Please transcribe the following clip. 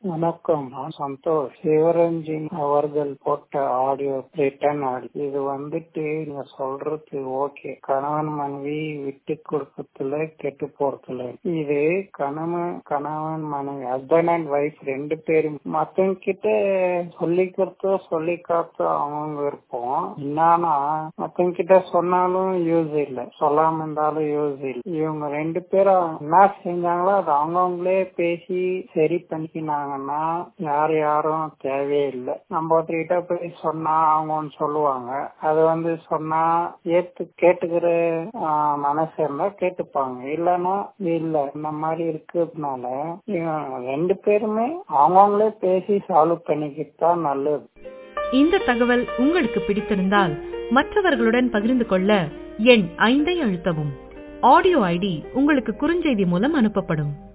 வணக்கம் நான் சந்தோஷ் சிவரஞ்சன் அவர்கள் போட்ட ஆடியோ ரிட்டன் ஆடியோ இது வந்துட்டு நீங்க சொல்றது ஓகே கணவன் மனைவி விட்டு கொடுக்கறதுல கெட்டு போறதுல இது கணவன் கணவன் மனைவி ஹஸ்பண்ட் அண்ட் ஒய்ஃப் ரெண்டு பேரும் மத்தவங்க கிட்ட சொல்லிக்கிறதோ சொல்லிக்காத்தோ அவங்க விருப்பம் என்னன்னா மத்தவங்க கிட்ட சொன்னாலும் யூஸ் இல்ல சொல்லாம இருந்தாலும் யூஸ் இல்ல இவங்க ரெண்டு பேரும் என்ன செஞ்சாங்களோ அது அவங்கவுங்களே பேசி சரி பண்ணிக்கினாங்கன்னா யார் யாரும் தேவையில்லை நம்ம ஒருத்தர்கிட்ட போய் சொன்னா அவங்க ஒன்று சொல்லுவாங்க அது வந்து சொன்னா ஏத்து கேட்டுக்கிற ஆஹ், மனசு இருந்தா கேட்டுப்பாங்க இல்லைன்னா இல்ல இந்த மாதிரி இருக்கிறதுனால இவங்க ரெண்டு பேருமே அவங்கவுங்களே பேசி சால்வ் பண்ணிக்கிட்டு தான் நல்லது இந்த தகவல் உங்களுக்கு பிடித்திருந்தால் மற்றவர்களுடன் பகிர்ந்து கொள்ள எண் ஐந்தை அழுத்தவும் ஆடியோ ஐடி உங்களுக்கு குறுஞ்செய்தி மூலம் அனுப்பப்படும்